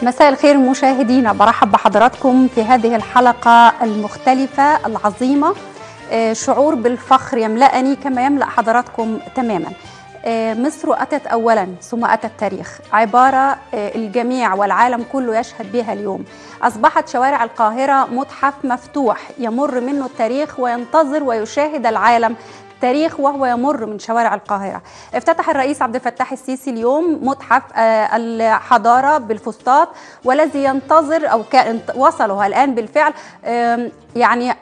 مساء الخير مشاهدينا برحب بحضراتكم في هذه الحلقة المختلفة العظيمة آه، شعور بالفخر يملأني كما يملأ حضراتكم تماما آه، مصر أتت أولا ثم أتى التاريخ عبارة آه، الجميع والعالم كله يشهد بها اليوم أصبحت شوارع القاهرة متحف مفتوح يمر منه التاريخ وينتظر ويشاهد العالم تاريخ وهو يمر من شوارع القاهرة افتتح الرئيس عبد الفتاح السيسي اليوم متحف آه، الحضارة بالفسطاط والذي ينتظر أو كان وصلوا الآن بالفعل آم، يعني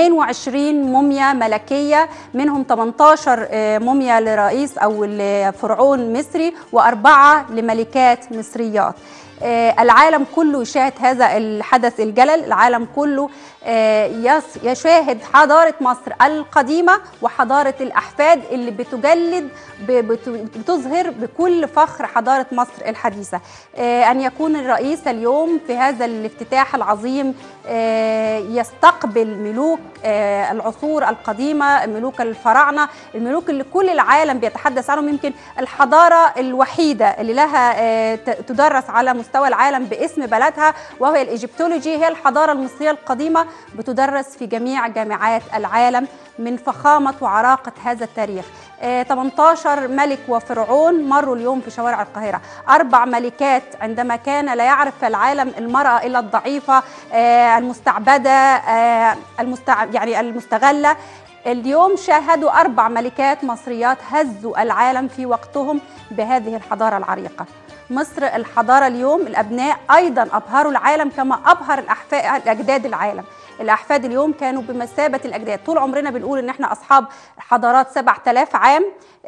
22 موميا ملكية منهم 18 آه، موميا لرئيس أو لفرعون مصري وأربعة لملكات مصريات آه، العالم كله يشاهد هذا الحدث الجلل العالم كله آه، يس- يشاهد حضارة مصر القديمة وحضارة الأحفاد اللي بتجلد ب- بت- بتظهر بكل فخر حضارة مصر الحديثة آه، أن يكون الرئيس اليوم في هذا الافتتاح العظيم آه، يستقبل ملوك آه، العصور القديمة ملوك الفراعنة الملوك اللي كل العالم بيتحدث عنهم يمكن الحضارة الوحيدة اللي لها آه، ت- تدرس على مستوى العالم باسم بلدها وهي الإيجيبتولوجي هي الحضارة المصرية القديمة بتدرس في جميع جامعات العالم من فخامة وعراقة هذا التاريخ آه، 18 ملك وفرعون مروا اليوم في شوارع القاهرة أربع ملكات عندما كان لا يعرف في العالم المرأة إلا الضعيفة آه، المستعبدة آه، المستع... يعني المستغلة اليوم شاهدوا أربع ملكات مصريات هزوا العالم في وقتهم بهذه الحضارة العريقة مصر الحضارة اليوم الأبناء أيضا أبهروا العالم كما أبهر الأحفاد الأجداد العالم الأحفاد اليوم كانوا بمثابة الأجداد طول عمرنا بنقول إن إحنا أصحاب حضارات 7000 عام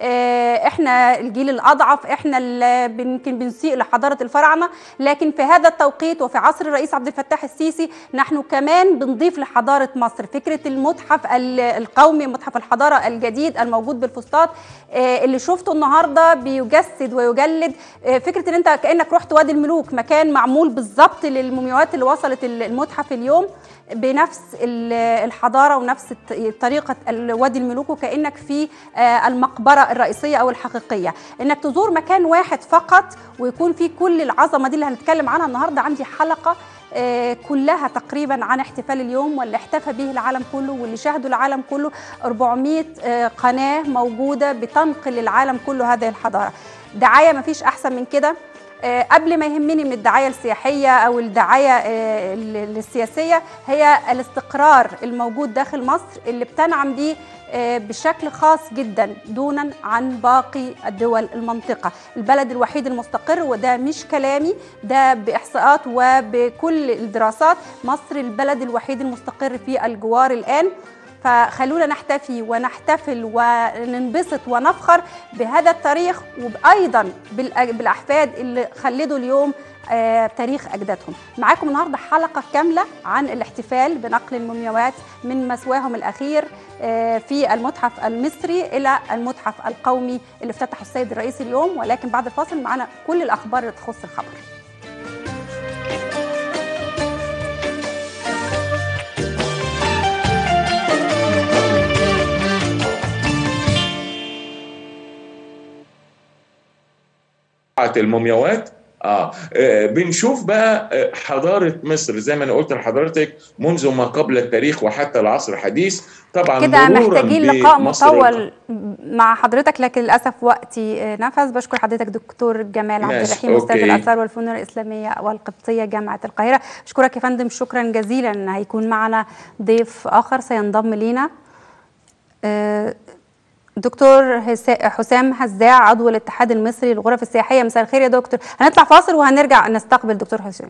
آه، إحنا الجيل الأضعف إحنا اللي يمكن بنسيء لحضارة الفراعنة لكن في هذا التوقيت وفي عصر الرئيس عبد الفتاح السيسي نحن كمان بنضيف لحضارة مصر فكرة المتحف ال- القومي متحف الحضارة الجديد الموجود بالفسطاط آه، اللي شفته النهارده بيجسد ويجلد آه، فكره ان انت كانك رحت وادي الملوك مكان معمول بالظبط للمومياوات اللي وصلت ال- المتحف اليوم بنفس ال- الحضاره ونفس الت- طريقه ال- وادي الملوك وكانك في آه، المقبره الرئيسيه او الحقيقيه انك تزور مكان واحد فقط ويكون فيه كل العظمه دي اللي هنتكلم عنها النهارده عندي حلقه آه، كلها تقريبا عن احتفال اليوم واللي احتفى به العالم كله واللي شاهده العالم كله 400 آه، قناه موجوده بتنقل العالم كله هذه الحضاره دعايه ما فيش احسن من كده آه، قبل ما يهمني من الدعايه السياحيه او الدعايه آه، ال- السياسيه هي الاستقرار الموجود داخل مصر اللي بتنعم بيه آه، بشكل خاص جدا دونا عن باقي الدول المنطقة البلد الوحيد المستقر وده مش كلامي ده بإحصاءات وبكل الدراسات مصر البلد الوحيد المستقر في الجوار الآن فخلونا نحتفي ونحتفل وننبسط ونفخر بهذا التاريخ وأيضا بالأ- بالأحفاد اللي خلدوا اليوم آه، تاريخ أجدادهم معاكم النهاردة حلقة كاملة عن الاحتفال بنقل المومياوات من مسواهم الأخير آه، في المتحف المصري إلى المتحف القومي اللي افتتحه السيد الرئيس اليوم ولكن بعد الفاصل معنا كل الأخبار اللي تخص الخبر المومياوات آه. آه بنشوف بقى آه، حضارة مصر زي ما أنا قلت لحضرتك منذ ما قبل التاريخ وحتى العصر الحديث طبعا كده مرورا محتاجين لقاء بمصر مطول مع حضرتك لكن للاسف وقتي آه، نفذ بشكر حضرتك دكتور جمال عبد ماشي، الرحيم استاذ أوكي. الاثار والفنون الاسلاميه والقبطيه جامعه القاهره اشكرك يا فندم شكرا جزيلا هيكون معنا ضيف اخر سينضم لينا آه، دكتور هسا- حسام هزاع عضو الاتحاد المصري للغرف السياحيه مساء الخير يا دكتور هنطلع فاصل وهنرجع نستقبل دكتور حسام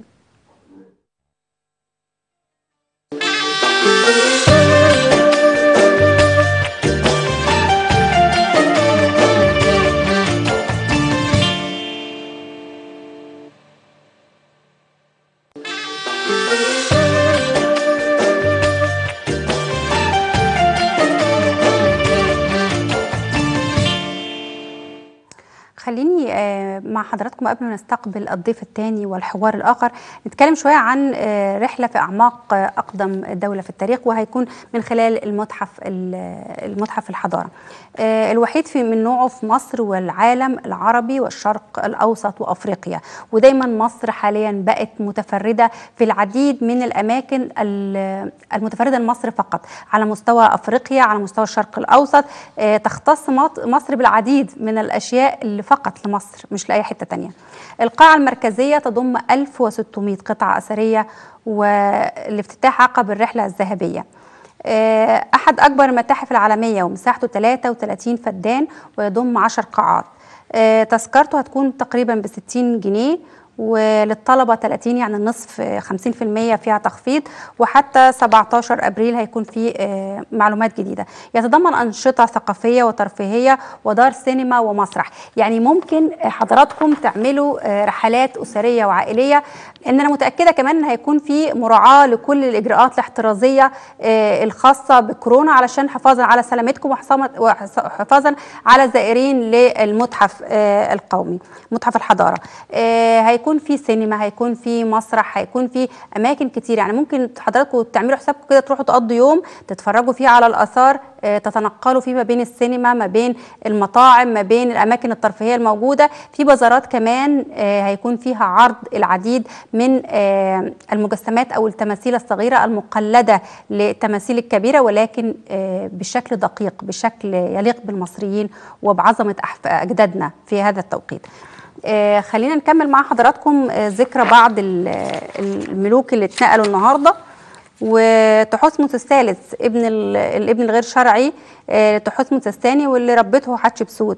خليني آه، مع حضراتكم حضراتكم قبل ما نستقبل الضيف الثاني والحوار الاخر نتكلم شويه عن رحله في اعماق اقدم دوله في التاريخ وهيكون من خلال المتحف المتحف الحضاره الوحيد في من نوعه في مصر والعالم العربي والشرق الاوسط وافريقيا ودايما مصر حاليا بقت متفرده في العديد من الاماكن المتفرده لمصر فقط على مستوى افريقيا على مستوى الشرق الاوسط تختص مصر بالعديد من الاشياء اللي فقط لمصر مش لاي حته تانية القاعه المركزيه تضم 1600 قطعه اثريه والافتتاح عقب الرحله الذهبيه احد اكبر المتاحف العالميه ومساحته 33 فدان ويضم 10 قاعات تذكرته هتكون تقريبا ب 60 جنيه وللطلبة 30 يعني النصف 50% فيها تخفيض وحتى 17 أبريل هيكون في معلومات جديدة يتضمن أنشطة ثقافية وترفيهية ودار سينما ومسرح يعني ممكن حضراتكم تعملوا رحلات أسرية وعائلية ان انا متاكده كمان ان هيكون في مراعاه لكل الاجراءات الاحترازيه الخاصه بكورونا علشان حفاظا على سلامتكم وحفاظا على الزائرين للمتحف القومي متحف الحضاره هيكون في سينما هيكون في مسرح هيكون في اماكن كتير يعني ممكن حضراتكم تعملوا حسابكم كده تروحوا تقضوا يوم تتفرجوا فيه على الاثار تتنقلوا فيه ما بين السينما ما بين المطاعم ما بين الاماكن الترفيهيه الموجوده في بازارات كمان هيكون فيها عرض العديد من المجسمات او التماثيل الصغيره المقلده للتماثيل الكبيره ولكن بشكل دقيق بشكل يليق بالمصريين وبعظمه اجدادنا في هذا التوقيت خلينا نكمل مع حضراتكم ذكرى بعض الملوك اللي اتنقلوا النهارده وتحتمس الثالث ابن الابن الغير شرعي تحتمس الثاني واللي ربته حتشبسوت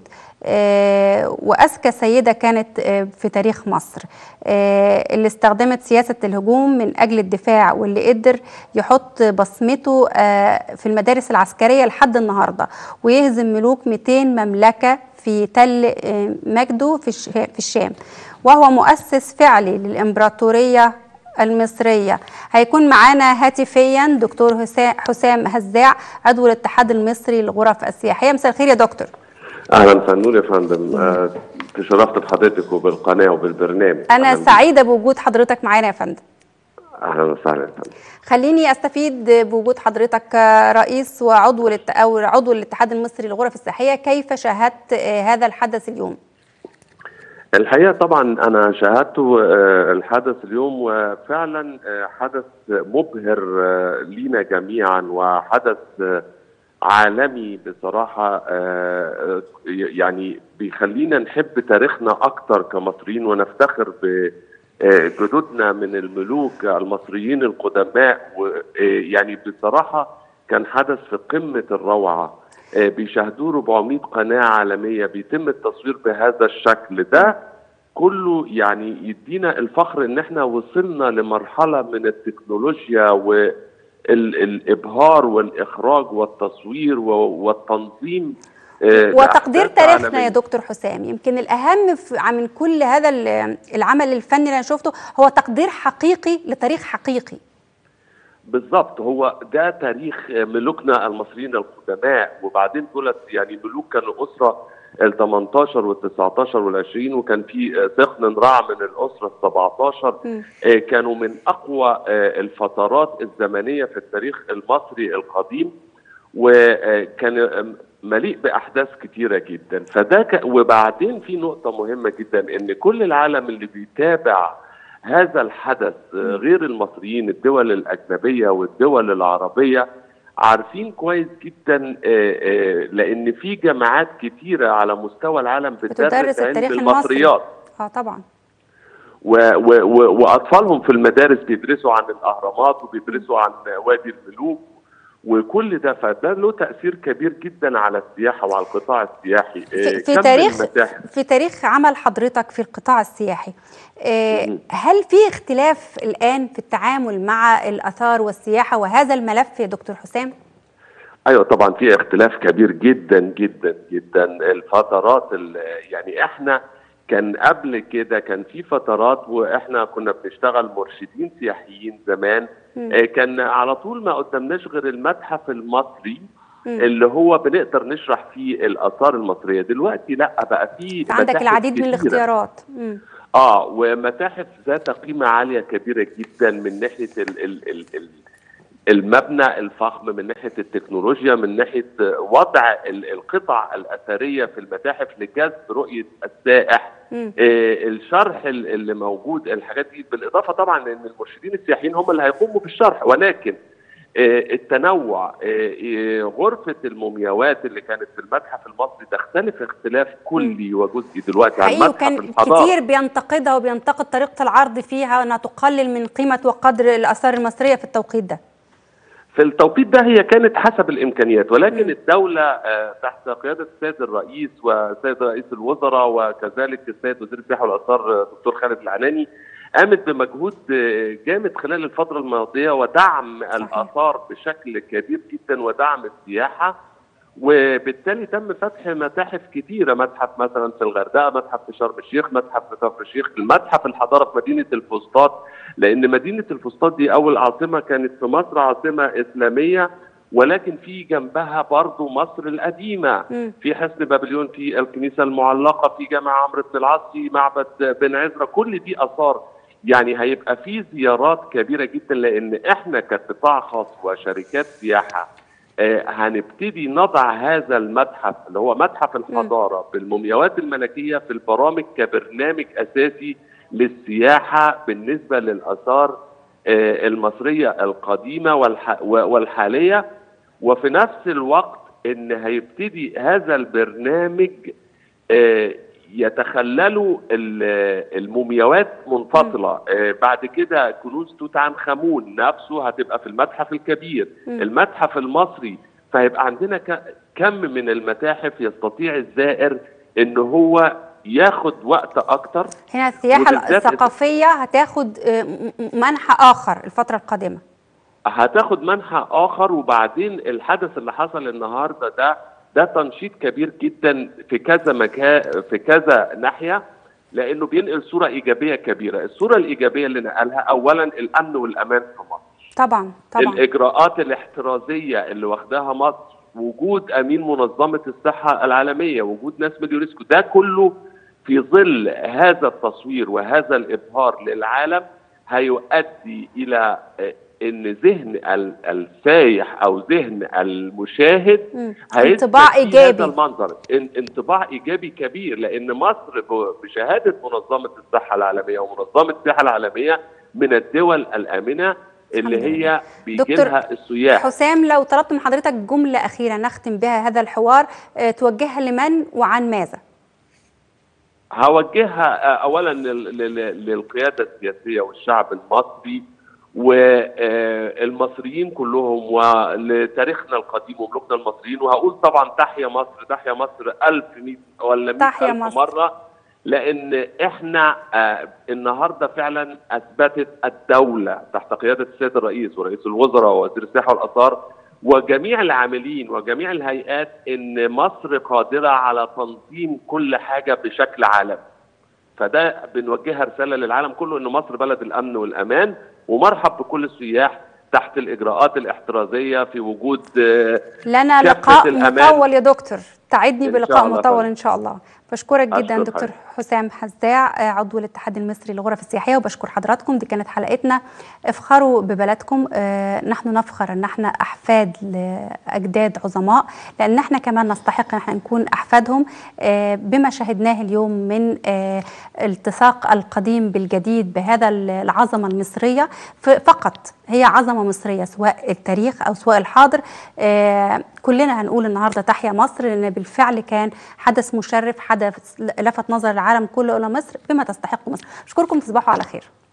واذكى سيده كانت في تاريخ مصر اللي استخدمت سياسه الهجوم من اجل الدفاع واللي قدر يحط بصمته في المدارس العسكريه لحد النهارده ويهزم ملوك 200 مملكه في تل مجدو في الشام وهو مؤسس فعلي للامبراطوريه المصريه هيكون معانا هاتفيا دكتور حسام هزاع عضو الاتحاد المصري للغرف السياحيه مساء الخير يا دكتور اهلا فنون يا فندم آه، تشرفت بحضرتك وبالقناه وبالبرنامج انا سعيده بوجود حضرتك معانا يا فندم اهلا وسهلا يا فندم خليني استفيد بوجود حضرتك كرئيس وعضو او عضو الاتحاد المصري للغرف السياحيه كيف شاهدت هذا الحدث اليوم؟ الحقيقه طبعا انا شاهدت الحدث اليوم وفعلا حدث مبهر لينا جميعا وحدث عالمي بصراحه يعني بيخلينا نحب تاريخنا اكتر كمصريين ونفتخر ب جدودنا من الملوك المصريين القدماء ويعني بصراحه كان حدث في قمه الروعه بيشاهدوه 400 قناه عالميه بيتم التصوير بهذا الشكل ده كله يعني يدينا الفخر ان احنا وصلنا لمرحله من التكنولوجيا والابهار والاخراج والتصوير والتنظيم وتقدير تاريخنا يا دكتور حسام يمكن الاهم من كل هذا العمل الفني اللي انا شفته هو تقدير حقيقي لتاريخ حقيقي بالظبط هو ده تاريخ ملوكنا المصريين القدماء وبعدين دولت يعني ملوك كانوا اسره ال 18 وال 19 وال 20 وكان في سخن رع من الاسره ال 17 آه كانوا من اقوى آه الفترات الزمنيه في التاريخ المصري القديم وكان مليء باحداث كتيره جدا فده ك... وبعدين في نقطه مهمه جدا ان كل العالم اللي بيتابع هذا الحدث غير المصريين الدول الاجنبيه والدول العربيه عارفين كويس جدا لان في جامعات كتيره على مستوى العالم بتدرس التاريخ المصريات اه طبعا و و و واطفالهم في المدارس بيدرسوا عن الاهرامات وبيدرسوا عن وادي الملوك وكل ده فده له تاثير كبير جدا على السياحه وعلى القطاع السياحي في, في تاريخ المتاحف. في تاريخ عمل حضرتك في القطاع السياحي هل في اختلاف الان في التعامل مع الاثار والسياحه وهذا الملف يا دكتور حسام ايوه طبعا في اختلاف كبير جدا جدا جدا الفترات يعني احنا كان قبل كده كان في فترات واحنا كنا بنشتغل مرشدين سياحيين زمان آه كان على طول ما قدامناش غير المتحف المصري مم. اللي هو بنقدر نشرح فيه الاثار المصريه دلوقتي لا بقى في عندك العديد من الاختيارات مم. اه ومتاحف ذات قيمه عاليه كبيره جدا من ناحيه ال ال ال ال المبنى الفخم من ناحيه التكنولوجيا من ناحيه وضع القطع الاثريه في المتاحف لجذب رؤيه السائح مم. آه، الشرح ال- اللي موجود الحاجات دي بالاضافه طبعا ان المرشدين السياحيين هم اللي هيقوموا بالشرح ولكن آه، التنوع آه، آه، غرفه المومياوات اللي كانت في المتحف المصري تختلف اختلاف كلي وجزئي دلوقتي عن حقيقي متحف وكان الحضاره كتير بينتقدها وبينتقد طريقه العرض فيها انها تقلل من قيمه وقدر الاثار المصريه في التوقيت ده في التوقيت ده هي كانت حسب الامكانيات ولكن مم. الدوله آه، تحت قياده السيد الرئيس والسيد رئيس الوزراء وكذلك السيد وزير السياحه والاثار آه، دكتور خالد العناني قامت بمجهود آه، جامد خلال الفتره الماضيه ودعم الاثار بشكل كبير جدا ودعم السياحه وبالتالي تم فتح متاحف كتيره متحف مثلا في الغردقه متحف في شرم الشيخ متحف في كفر الشيخ المتحف الحضاره في مدينه الفسطاط لان مدينه الفسطاط دي اول عاصمه كانت في مصر عاصمه اسلاميه ولكن في جنبها برضو مصر القديمه مم. في حصن بابليون في الكنيسه المعلقه في جامع عمرو بن العاص في معبد بن عزرا كل دي اثار يعني هيبقى في زيارات كبيره جدا لان احنا كقطاع خاص وشركات سياحه آه، هنبتدي نضع هذا المتحف اللي هو متحف الحضاره بالمومياوات الملكيه في البرامج كبرنامج اساسي للسياحه بالنسبه للاثار آه، المصريه القديمه والح- والحاليه وفي نفس الوقت ان هيبتدي هذا البرنامج آه، يتخللوا ال- المومياوات منفصله آه، بعد كده كنوز توت عنخ امون نفسه هتبقى في المتحف الكبير مم. المتحف المصري فهيبقى عندنا ك- كم من المتاحف يستطيع الزائر ان هو ياخد وقت اكتر هنا السياحه وبالذات الثقافيه هتاخد آه، م- م- منحى اخر الفتره القادمه هتاخد منحى اخر وبعدين الحدث اللي حصل النهارده ده ده تنشيط كبير جدا في كذا مكان في كذا ناحيه لانه بينقل صوره ايجابيه كبيره، الصوره الايجابيه اللي نقلها اولا الامن والامان في مصر. طبعا طبعا الاجراءات الاحترازيه اللي واخداها مصر وجود امين منظمه الصحه العالميه وجود ناس من اليونسكو ده كله في ظل هذا التصوير وهذا الابهار للعالم هيؤدي الى آه، ان ذهن ال- السايح او ذهن المشاهد مم. هيثبت انطباع فيه إيجابي. هذا المنظر ان انطباع ايجابي كبير لان مصر ب- بشهاده منظمه الصحه العالميه ومنظمه السياحه العالميه من الدول الامنه اللي الحمد لله. هي بيجي دكتور لها السياح حسام لو طلبت من حضرتك جمله اخيره نختم بها هذا الحوار آه، توجهها لمن وعن ماذا هوجهها آه، اولا لل- لل- للقياده السياسيه والشعب المصري والمصريين كلهم ولتاريخنا القديم وملوكنا المصريين وهقول طبعا تحيا مصر تحيا مصر ألف مئة ولا مئة تحيا ألف مصر. مرة لأن إحنا آه، النهاردة فعلا أثبتت الدولة تحت قيادة السيد الرئيس ورئيس الوزراء ووزير السياحة والآثار وجميع العاملين وجميع الهيئات إن مصر قادرة على تنظيم كل حاجة بشكل عالمي فده بنوجهها رساله للعالم كله ان مصر بلد الامن والامان ومرحب بكل السياح تحت الاجراءات الاحترازيه في وجود آه، لنا كافة لقاء الأمان. مطول يا دكتور تعدني إن بلقاء شاء الله مطول فندم. ان شاء الله بشكرك جدا أشكر دكتور حضرتك. حسام حزاع آه، عضو الاتحاد المصري للغرف السياحيه وبشكر حضراتكم دي كانت حلقتنا افخروا ببلدكم آه، نحن نفخر ان احنا احفاد لاجداد عظماء لان احنا كمان نستحق ان احنا نكون احفادهم آه، بما شاهدناه اليوم من آه، التصاق القديم بالجديد بهذا العظمه المصريه ف- فقط هي عظمه مصريه سواء التاريخ او سواء الحاضر آه، كلنا هنقول النهارده تحيا مصر لان بالفعل كان حدث مشرف حدث لفت نظر العالم كله الى مصر بما تستحق مصر اشكركم تصبحوا على خير